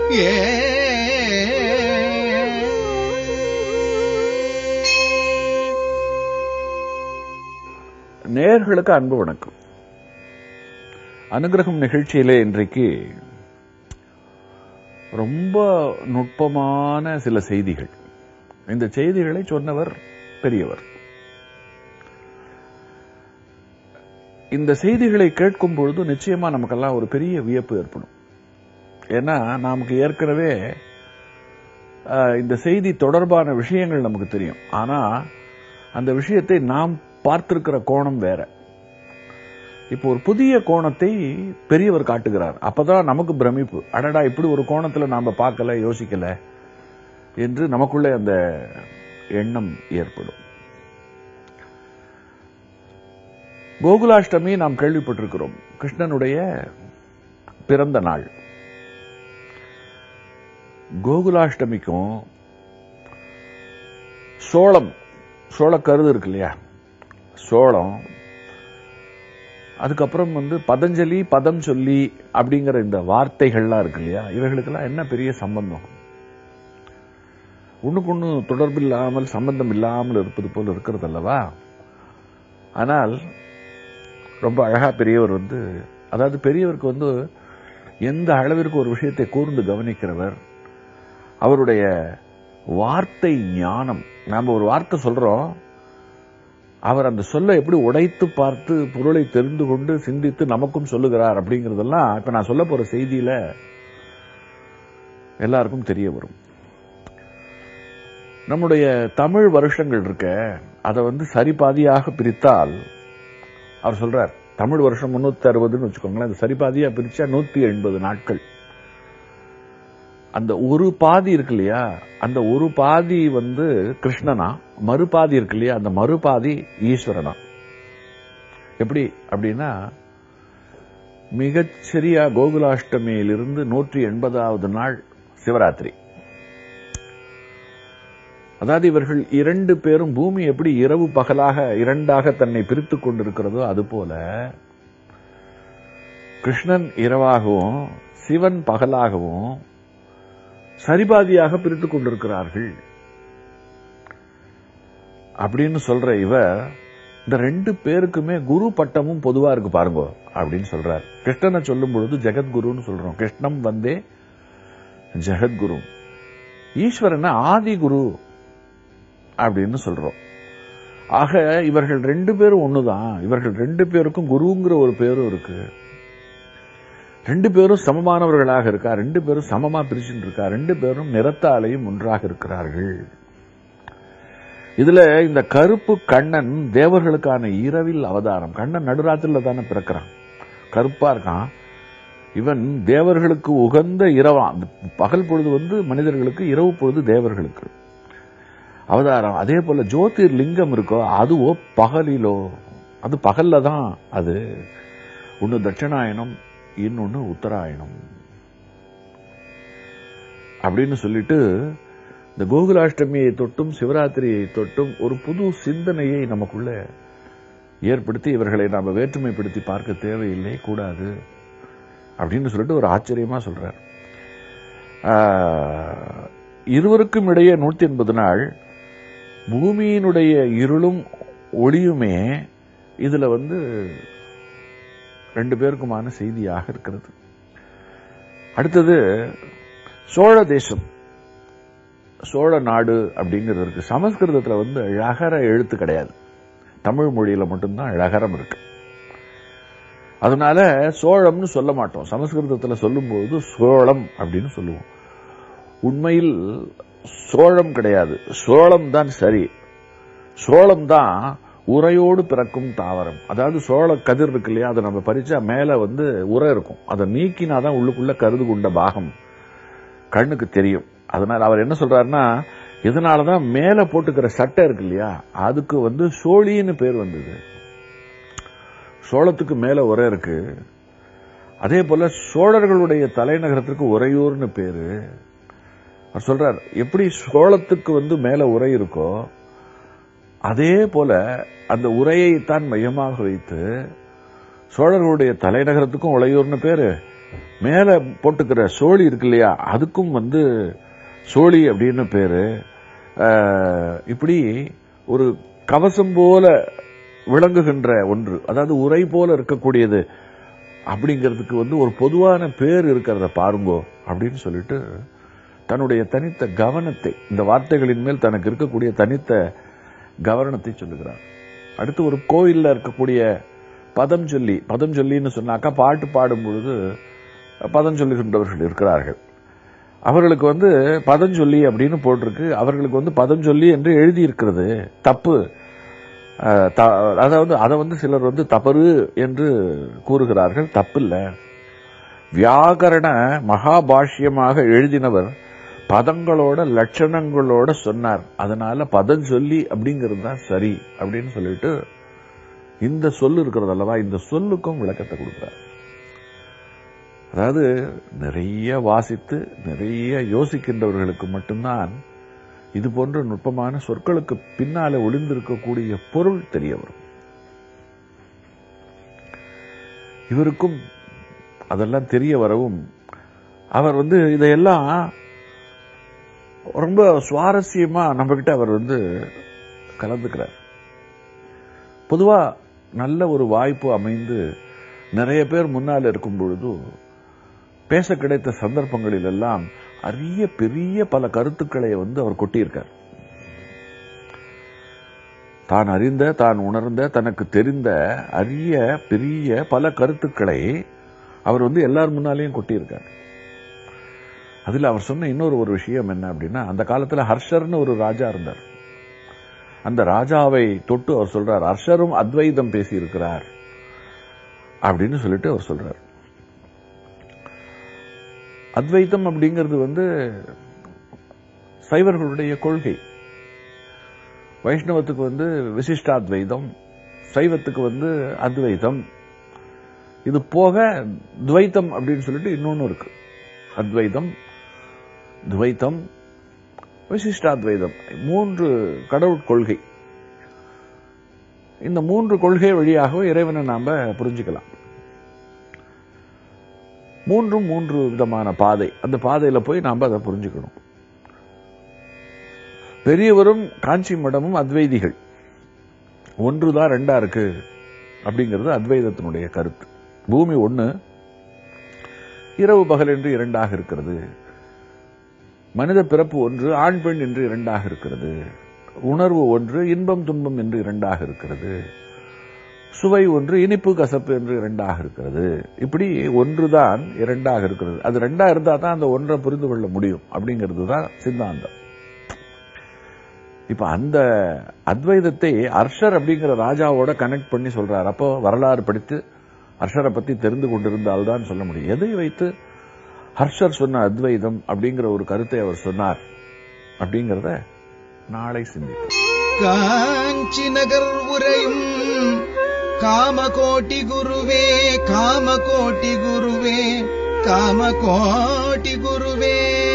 நேர்களுக்கு அன்பு வணக்கம் அனுகிரகம் நிகழ்ச்சியிலே இன்றைக்கு ரொம்ப நுட்பமான சில செய்திகள் இந்த செய்திகளை சொன்னவர் பெரியவர் இந்த செய்திகளை கேட்கும் பொழுது நிச்சயமா நமக்கெல்லாம் ஒரு பெரிய வியப்பு ஏற்படும் ஏன்னா நமக்கு ஏற்கனவே அஹ், இந்த செய்தி தொடர்பான விஷயங்கள் நமக்கு தெரியும் ஆனா அந்த விஷயத்தை நாம் பார்த்திருக்கிற கோணம் வேற இப்போ ஒரு புதிய கோணத்தை பெரியவர் காட்டுகிறார் அப்பதான் நமக்கு பிரமிப்பு அடடா இப்படி ஒரு கோணத்துல நாம பார்க்கல யோசிக்கல என்று நமக்குள்ளே அந்த எண்ணம் ஏற்படும் கோகுலாஷ்டமி நாம் கேள்விப்பட்டிருக்கிறோம் கிருஷ்ணனுடைய பிறந்த நாள் கோகுலாஷ்டமிக்கும் சோளம் சோளக்கருது இருக்கு இல்லையா சோளம் அதுக்கப்புறம் வந்து பதஞ்சலி பதம் சொல்லி அப்படிங்கிற இந்த வார்த்தைகள்லாம் இருக்கு இல்லையா இவைகளுக்கெல்லாம் என்ன பெரிய சம்பந்தம் ஒண்ணுக்கு ஒண்ணு தொடர்பு இல்லாமல் சம்பந்தம் இல்லாமல் இருப்பது போல இருக்கிறது அல்லவா ஆனால் ரொம்ப அழகா பெரியவர் வந்து அதாவது பெரியவருக்கு வந்து எந்த அளவிற்கு ஒரு விஷயத்தை கூர்ந்து கவனிக்கிறவர் அவருடைய வார்த்தை ஞானம் நாம ஒரு வார்த்தை சொல்றோம் அவர் அந்த சொல்லை எப்படி உடைத்து பார்த்து பொருளை தெரிந்து கொண்டு சிந்தித்து நமக்கும் சொல்லுகிறார் அப்படிங்கறதெல்லாம் இப்ப நான் சொல்ல போற செய்தியில எல்லாருக்கும் தெரிய வரும் நம்முடைய தமிழ் வருஷங்கள் இருக்க அதை வந்து சரிபாதியாக பிரித்தால் அவர் சொல்றார் தமிழ் வருஷம் முன்னூத்தி அறுபதுன்னு வச்சுக்கோங்களேன் அது சரிபாதியா பிரிச்சா நூத்தி எண்பது நாட்கள் அந்த ஒரு பாதி இருக்கு இல்லையா அந்த ஒரு பாதி வந்து கிருஷ்ணனா மறுபாதி இருக்கு இல்லையா அந்த மறுபாதி ஈஸ்வரனா எப்படி அப்படின்னா மிகச்சரியா கோகுலாஷ்டமியிலிருந்து நூற்றி எண்பதாவது நாள் சிவராத்திரி அதாவது இவர்கள் இரண்டு பேரும் பூமி எப்படி இரவு பகலாக இரண்டாக தன்னை பிரித்துக் கொண்டிருக்கிறதோ அதுபோல கிருஷ்ணன் இரவாகவும் சிவன் பகலாகவும் சரிபாதியாக பிரித்துக் கொண்டிருக்கிறார்கள் அப்படின்னு சொல்ற இவர் இந்த ரெண்டு பேருக்குமே குரு பட்டமும் பொதுவா இருக்கு பாருங்க அப்படின்னு சொல்றார் கிருஷ்ணனை சொல்லும் பொழுது ஜெகத்குருன்னு சொல்றோம் கிருஷ்ணம் வந்தே ஜெகத்குரு ஈஸ்வரனை ஆதி குரு அப்படின்னு சொல்றோம் ஆக இவர்கள் ரெண்டு பேரும் ஒண்ணுதான் இவர்கள் ரெண்டு பேருக்கும் குருங்கிற ஒரு பேரும் இருக்கு ரெண்டு பேரும் சமமானவர்களாக இருக்கா ரெண்டு பேரும் சமமா பிரிச்சுட்டு இருக்கா ரெண்டு பேரும் நிறத்தாலையும் ஒன்றாக இருக்கிறார்கள் இதுல இந்த கருப்பு கண்ணன் தேவர்களுக்கான இரவில் அவதாரம் கண்ணன் நடுராத்திரில தானே பிறக்கிறான் கருப்பா இருக்கான் இவன் தேவர்களுக்கு உகந்த இரவான் பகல் பொழுது வந்து மனிதர்களுக்கு இரவு பொழுது தேவர்களுக்கு அவதாரம் அதே போல ஜோதிர் லிங்கம் இருக்கோ அதுவோ பகலிலோ அது பகல்ல தான் அது ஒன்னு தட்சிணாயனம் இன்னொன்னு உத்தராயணம் அப்படின்னு சொல்லிட்டு இந்த கோகுலாஷ்டமியை தொட்டும் சிவராத்திரியை தொட்டும் ஒரு புது சிந்தனையை நமக்குள்ள ஏற்படுத்தி இவர்களை நாம வேற்றுமைப்படுத்தி பார்க்க தேவையில்லை கூடாது அப்படின்னு சொல்லிட்டு ஒரு ஆச்சரியமா சொல்றார் ஆஹ், இருவருக்கும் இடையே நூத்தி எண்பது நாள் பூமியினுடைய இருளும் ஒளியுமே இதுல வந்து ரெண்டு பேருக்குமான செய்தியாக இருக்கிறது அடுத்தது சோழ தேசம் சோழ நாடு அப்படிங்கிறது இருக்கு சமஸ்கிருதத்துல வந்து ழகர எழுத்து கிடையாது தமிழ் மொழியில மட்டும்தான் ழகரம் இருக்கு அதனால சோழம்னு சொல்ல மாட்டோம் சமஸ்கிருதத்துல சொல்லும்போது சோழம் அப்படின்னு சொல்லுவோம் உண்மையில் சோழம் கிடையாது சோளம் தான் சரி சோளம் தான் உரையோடு பிறக்கும் தாவரம் அதாவது சோள கதிர் இருக்கு இல்லையா அதை நம்ம பறிச்சா மேல வந்து உரை இருக்கும் அதை நீக்கினாதான் உள்ளுக்குள்ள கருது கொண்ட பாகம் கண்ணுக்கு தெரியும் அதனால அவர் என்ன சொல்றாருன்னா இதனாலதான் மேல போட்டுக்கிற சட்டை இருக்கு இல்லையா அதுக்கு வந்து சோழின்னு பேர் வந்தது சோளத்துக்கு மேல உரை இருக்கு அதே போல சோழர்களுடைய தலைநகரத்திற்கு உறையூர்னு பேரு அவர் சொல்றார் எப்படி சோளத்துக்கு வந்து மேல உரை இருக்கோ அதே போல அந்த உரையைத்தான் மையமாக வைத்து சோழர்களுடைய தலைநகரத்துக்கும் உளையூர்னு பேரு மேல போட்டுக்கிற சோழி இருக்கு இல்லையா அதுக்கும் வந்து சோழி அப்படின்னு பேரு அஹ், இப்படி ஒரு கவசம் போல விளங்குகின்ற ஒன்று அதாவது உரை போல இருக்கக்கூடியது அப்படிங்கிறதுக்கு வந்து ஒரு பொதுவான பேர் இருக்கிறத பாருங்கோ அப்படின்னு சொல்லிட்டு தன்னுடைய தனித்த கவனத்தை இந்த வார்த்தைகளின் மேல் தனக்கு இருக்கக்கூடிய தனித்த கவனத்தை சொல்லுகிறார் அடுத்து ஒரு கோயில்ல இருக்கக்கூடிய பதம் சொல்லி பதம் சொல்லின்னு சொன்னாக்கா பாட்டு பாடும் பொழுது பதம் சொல்லுகின்றவர்கள் இருக்கிறார்கள் அவர்களுக்கு வந்து பதஞ்சொல்லி அப்படின்னு போட்டிருக்கு அவர்களுக்கு வந்து பதஞ்சொல்லி என்று எழுதி இருக்கிறது தப்பு அஹ், த- அதாவது அதை வந்து சிலர் வந்து தவறு என்று கூறுகிறார்கள் தப்பில்ல வியாகரண மகாபாஷ்யமாக எழுதினவர் பதங்களோட லட்சணங்களோட சொன்னார் அதனால பதஞ்சொல்லி அப்படிங்கிறது தான் சரி அப்படின்னு சொல்லிட்டு இந்த சொல்லு இருக்கிறது அல்லவா இந்த சொல்லுக்கும் விளக்கத்தை கொடுக்கிறார் அதாவது நிறைய வாசித்து நிறைய யோசிக்கின்றவர்களுக்கு மட்டும்தான் இது போன்ற நுட்பமான சொற்களுக்கு பின்னாலே ஒளிந்திருக்கக்கூடிய பொருள் தெரிய வரும் இவருக்கும் அதெல்லாம் தெரிய வரவும் அவர் வந்து இதையெல்லாம் ரொம்ப சுவாரஸ்யமா நம்ம கிட்ட அவர் வந்து கலந்துக்கிறார் பொதுவா நல்ல ஒரு வாய்ப்பு அமைந்து நிறைய பேர் முன்னால் இருக்கும் பொழுது பேச கிடைத்த சந்தர்ப்பங்களில் எல்லாம் அரிய பெரிய பல கருத்துக்களை வந்து அவர் கொட்டியிருக்கார் தான் அறிந்த தான் உணர்ந்த தனக்கு தெரிந்த அரிய பெரிய பல கருத்துக்களை அவர் வந்து எல்லார் முன்னாலேயும் கொட்டியிருக்கார் அதுல அவர் சொன்ன இன்னொரு ஒரு விஷயம் என்ன அப்படின்னா அந்த காலத்துல ஹர்ஷர்னு ஒரு ராஜா இருந்தார் அந்த ராஜாவை தொட்டு அவர் சொல்றார் ஹர்ஷரும் அத்வைதம் பேசி இருக்கிறார் அப்படின்னு சொல்லிட்டு அவர் சொல்றார் அத்வைத்தம் அப்படிங்கிறது வந்து சைவர்களுடைய கொள்கை வைஷ்ணவத்துக்கு வந்து விசிஷ்டாத்வைதம் சைவத்துக்கு வந்து அத்வைதம் இது போக துவைத்தம் அப்படின்னு சொல்லிட்டு இன்னொன்னு இருக்கு அத்வைதம் துவைத்தம் விசிஷ்டாத்வைதம் மூன்று கடவுள் கொள்கை இந்த மூன்று கொள்கை வழியாக இறைவனை நாம புரிஞ்சுக்கலாம் மூன்றும் மூன்று விதமான பாதை அந்த பாதையில போய் நாம அதை புரிஞ்சுக்கணும் பெரியவரும் காஞ்சி மடமும் அத்வைதிகள் ஒன்றுதான் ரெண்டா இருக்கு அப்படிங்கிறது அத்வைதத்தினுடைய கருத்து பூமி ஒண்ணு இரவு பகல் என்று இரண்டாக இருக்கிறது மனித பிறப்பு ஒன்று ஆண் பெண் என்று இரண்டாக இருக்கிறது உணர்வு ஒன்று இன்பம் துன்பம் என்று இரண்டாக இருக்கிறது சுவை ஒன்று இனிப்பு கசப்பு என்று இரண்டாக இருக்கிறது இப்படி ஒன்றுதான் இரண்டாக இருக்கிறது அது ரெண்டா இருந்தா தான் அந்த ஒன்றை புரிந்து கொள்ள முடியும் அப்படிங்கிறது தான் சித்தாந்தம் இப்ப அந்த அத்வைதத்தை அர்ஷர் அப்படிங்கிற ராஜாவோட கனெக்ட் பண்ணி சொல்றார் அப்போ வரலாறு படித்து ஹர்ஷரை பத்தி தெரிந்து கொண்டிருந்தால்தான் சொல்ல முடியும் எதை வைத்து ஹர்ஷர் சொன்ன அத்வைதம் அப்படிங்கிற ஒரு கருத்தை அவர் சொன்னார் அப்படிங்கிறத நாளை சிந்திப்போம் காஞ்சி நகர் உரையும் காமகோட்டி குருவே காமகோட்டி குருவே காமகோட்டி குருவே